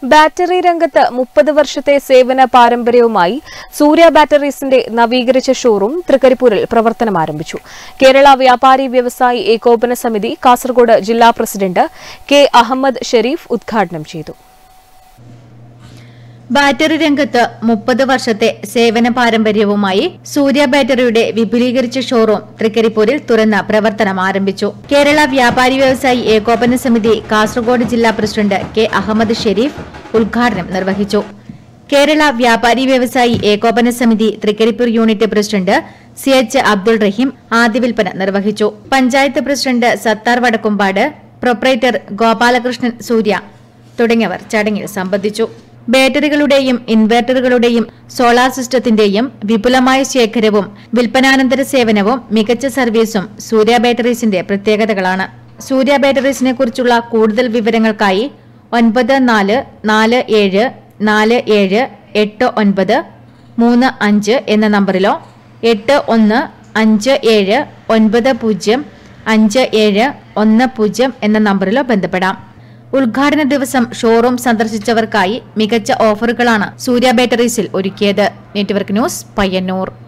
battery രംഗത്ത് മുപ്പത് വർഷത്തെ സേവന പാരമ്പര്യവുമായി സൂര്യ ബാറ്ററീസിന്റെ നവീകരിച്ച ഷോറൂം തൃക്കരിപ്പൂരിൽ പ്രവർത്തനം ആരംഭിച്ചു കേരള വ്യാപാരി വ്യവസായി ഏകോപന സമിതി കാസർഗോഡ് ജില്ലാ പ്രസിഡന്റ് കെ അഹമ്മദ് ഷെരീഫ് ഉദ്ഘാടനം ചെയ്തു ബാറ്ററി രംഗത്ത് മുപ്പത് വർഷത്തെ സേവന പാരമ്പര്യവുമായി സൂര്യ ബാറ്ററിയുടെ വിപുലീകരിച്ച ഷോറൂം തൃക്കരിപ്പൂരിൽ തുറന്ന പ്രവർത്തനം ആരംഭിച്ചു കേരള വ്യാപാരി വ്യവസായി ഏകോപന സമിതി കാസർഗോഡ് ജില്ലാ പ്രസിഡന്റ് കെ അഹമ്മദ് ഷെരീഫ് ഉദ്ഘാടനം നിർവഹിച്ചു കേരള വ്യാപാരി വ്യവസായി ഏകോപന സമിതി Thrikkaripur unit president C H Abdul Rahim ആദ്യ വിൽപ്പന നിർവഹിച്ചു പഞ്ചായത്ത് പ്രസിഡന്റ് സത്താർ വടക്കുംപാട് പ്രൊപ്പറേറ്റർ ഗോപാലകൃഷ്ണൻ സൂര്യ തുടങ്ങിയവർ ചടങ്ങിൽ സംബന്ധിച്ചു ബാറ്ററികളുടെയും ഇൻവെർട്ടറുകളുടെയും സോളാർ സിസ്റ്റത്തിന്റെയും വിപുലമായ ശേഖരവും വിൽപ്പനാനന്തര സേവനവും മികച്ച സർവീസും സൂര്യ ബാറ്ററീസിന്റെ പ്രത്യേകതകളാണ് സൂര്യ ബാറ്ററീസിനെ കുറിച്ചുള്ള കൂടുതൽ വിവരങ്ങൾക്കായി ഒൻപത് നാല് നാല് ഏഴ് നാല് ഏഴ് എട്ട് ഒൻപത് മൂന്ന് അഞ്ച് എന്ന നമ്പറിലോ എട്ട് ഒന്ന് അഞ്ച് ഏഴ് ഒൻപത് പൂജ്യം അഞ്ച് ഏഴ് ഒന്ന് പൂജ്യം എന്ന നമ്പറിലോ ബന്ധപ്പെടാം ഉദ്ഘാടന ദിവസം ഷോറൂം സന്ദർശിച്ചവർക്കായി മികച്ച ഓഫറുകളാണ് സൂര്യ ബാറ്ററീസിൽ ഒരുക്കിയത് നെറ്റ്വർക്ക് ന്യൂസ് പയ്യന്നൂർ